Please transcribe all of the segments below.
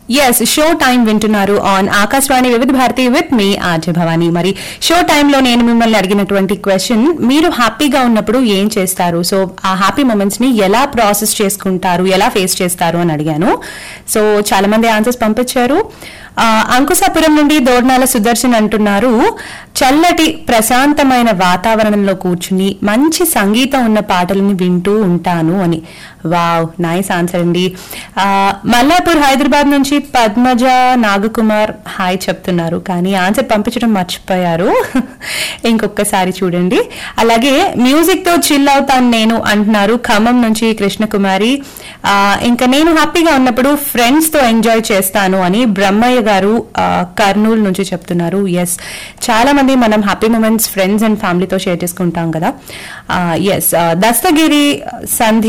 yes show time వింటున్నారు on Akashvani Vividh Bharati with మీ RJ Bhavani మరి షో టైంలో నేను మిమ్మల్ని అడిగినటువంటి క్వశ్చన్ మీరు హ్యాపీగా ఉన్నప్పుడు ఏం చేస్తారు సో ఆ హ్యాపీ మూమెంట్స్ ని ఎలా ప్రాసెస్ చేసుకుంటారు ఎలా ఫేస్ చేస్తారు అని అడిగాను సో చాలా మంది ఆన్సర్స్ పంపించారు ఆ, అంకుశాపురం నుండి దోర్నాల సుదర్శన్ అంటున్నారు చల్లటి ప్రశాంతమైన వాతావరణంలో కూర్చుని మంచి సంగీతం ఉన్న పాటలని వింటూ ఉంటాను అని వావ్ నైస్ ఆన్సర్ అండి ఆ, మల్లాపూర్ హైదరాబాద్ నుంచి పద్మజ నాగకుమార్ హాయ్ చెప్తున్నారు కానీ ఆన్సర్ పంపించడం మర్చిపోయారు ఇంకొకసారి చూడండి అలాగే మ్యూజిక్ తో చిల్ అవుతాను నేను అంటున్నారు ఖమ్మం నుంచి కృష్ణకుమారి ఆ, ఇంకా నేను హ్యాపీగా ఉన్నప్పుడు ఫ్రెండ్స్ తో ఎంజాయ్ చేస్తాను అని బ్రహ్మయ్య గారు ఆ, కర్నూలు నుంచి చెప్తున్నారు ఎస్ చాలా మంది మనం హ్యాపీ మూమెంట్స్ ఫ్రెండ్స్ అండ్ ఫ్యామిలీతో షేర్ చేసుకుంటాం కదా ఎస్ దస్తగిరి సంధ్య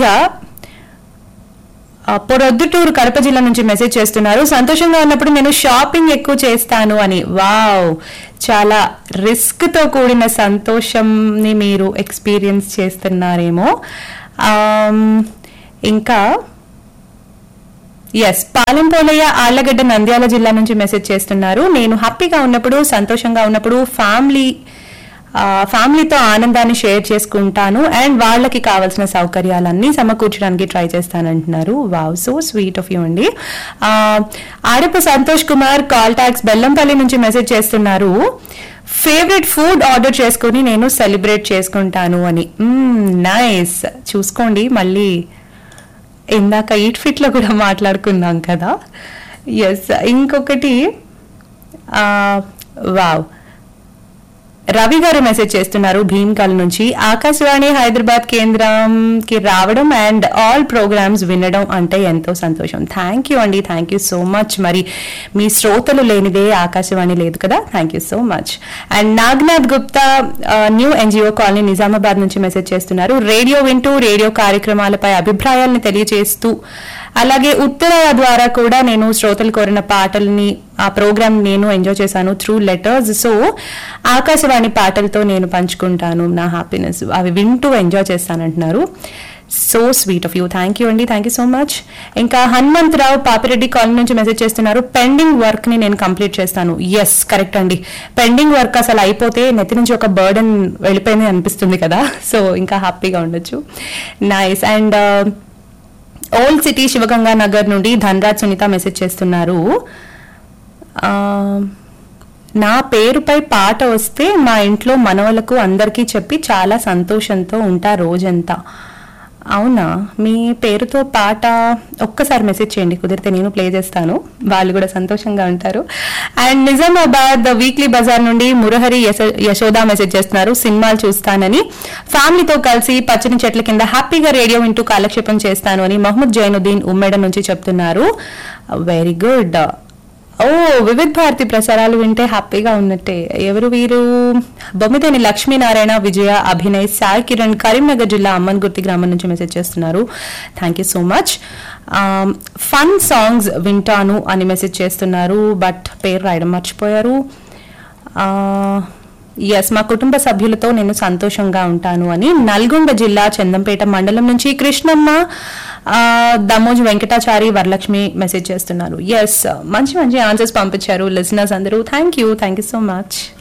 ఆ, పొరొద్దుటూరు కడప జిల్లా నుంచి మెసేజ్ చేస్తున్నారు సంతోషంగా ఉన్నప్పుడు నేను షాపింగ్ ఎక్కువ చేస్తాను అని వావ్ చాలా రిస్క్ తో కూడిన సంతోషంని మీరు ఎక్స్పీరియన్స్ చేస్తున్నారేమో ఆమ్, ఇంకా ఎస్ పాలెంపోలయ్య ఆళ్లగడ్డ నంద్యాల జిల్లా నుంచి మెసేజ్ చేస్తున్నారు నేను హ్యాపీగా ఉన్నప్పుడు సంతోషంగా ఉన్నప్పుడు ఫ్యామిలీ ఆ, ఫ్యామిలీతో ఆనందాన్ని షేర్ చేసుకుంటాను అండ్ వాళ్ళకి కావాల్సిన సౌకర్యాలన్నీ సమకూర్చడానికి ట్రై చేస్తానంటున్నారు wow so sweet of you అండి ఆ, ఆడపు సంతోష్ కుమార్ కాల్ ట్యాక్స్ బెల్లంపల్లి నుంచి మెసేజ్ చేస్తున్నారు ఫేవరెట్ ఫుడ్ ఆర్డర్ చేసుకుని నేను సెలబ్రేట్ చేసుకుంటాను అని నైస్ చూసుకోండి మళ్ళీ ఇందాక ఈట్ ఫిట్ లో కూడా మాట్లాడుకున్నాం కదా ఎస్ ఇంకొకటి ఆ, వావ్ రవి గారు మెసేజ్ చేస్తున్నారు భీమ్కల్ నుంచి ఆకాశవాణి హైదరాబాద్ కేంద్రంకి రావడం అండ్ ఆల్ ప్రోగ్రామ్స్ వినడం అంటే ఎంతో సంతోషం థ్యాంక్ యూ అండి థ్యాంక్ యూ సో మచ్ మరి మీ శ్రోతలు లేనిదే ఆకాశవాణి లేదు కదా thank you so much and Nagnath Gupta new NGO colony Nizamabad నుంచి మెసేజ్ చేస్తున్నారు రేడియో వింటూ రేడియో కార్యక్రమాలపై అభిప్రాయాలను తెలియజేస్తూ అలాగే ఉత్తర ద్వారా కూడా నేను శ్రోతలు కోరిన పాటల్ని ఆ ప్రోగ్రామ్ నేను ఎంజాయ్ చేశాను త్రూ లెటర్స్ సో ఆకాశవాణి పాటలతో నేను పంచుకుంటాను నా హ్యాపీనెస్ అవి వింటూ ఎంజాయ్ చేస్తానంటున్నారు so sweet of you thank you అండి థ్యాంక్ యూ సో మచ్ ఇంకా హనుమంతరావు పాపిరెడ్డి కాలనీ నుంచి మెసేజ్ చేస్తున్నారు పెండింగ్ వర్క్ ని నేను కంప్లీట్ చేస్తాను ఎస్ కరెక్ట్ అండి పెండింగ్ వర్క్ అసలు అయిపోతే నెత్తి నుంచి ఒక బర్డన్ వెళ్ళిపోయింది అనిపిస్తుంది కదా సో ఇంకా హ్యాపీగా ఉండొచ్చు nice and old city Sivaganga Nagar నుండి ధనరాజ్ సునీత మెసేజ్ చేస్తున్నారు ఆ, నా పేరుపై పాట వస్తే మా ఇంట్లో మనవలకు అందరికీ చెప్పి చాలా సంతోషంతో ఉంటా రోజంతా అవునా మీ పేరుతో పాట ఒక్కసారి మెసేజ్ చేయండి కుదిరితే నేను ప్లే చేస్తాను వాళ్ళు కూడా సంతోషంగా ఉంటారు అండ్ నిజామాబాద్ వీక్లీ బజార్ నుండి మురహరి యశ- యశోద మెసేజ్ చేస్తున్నారు సినిమాలు చూస్తానని ఫ్యామిలీతో కలిసి పచ్చని చెట్ల కింద హ్యాపీగా రేడియో వింటూ కాలక్షేపం చేస్తాను అని మహమ్మద్ జైనుద్దీన్ ఉమ్మెడ నుంచి చెప్తున్నారు వెరీ గుడ్ ఓ వివిధ్ భారతి ప్రసారాలు వింటే హ్యాపీగా ఉన్నట్టే ఎవరు వీరు బొమ్మిదేని లక్ష్మీనారాయణ విజయ అభినయ్ సాయి కిరణ్ కరీంనగర్ జిల్లా అమ్మన్గుర్తి గ్రామం నుంచి మెసేజ్ చేస్తున్నారు thank you so much fun songs వింటాను అని మెసేజ్ చేస్తున్నారు బట్ పేరు రాయడం మర్చిపోయారు ఎస్ మా కుటుంబ సభ్యులతో నేను సంతోషంగా ఉంటాను అని నల్గొండ జిల్లా చందంపేట మండలం నుంచి కృష్ణమ్మ ఆ, దమోజ్ వెంకటాచారి వరలక్ష్మి మెసేజ్ చేస్తున్నారు ఎస్ మంచి మంచి ఆన్సర్స్ పంపించారు లిసనర్స్ అందరూ thank you thank you so much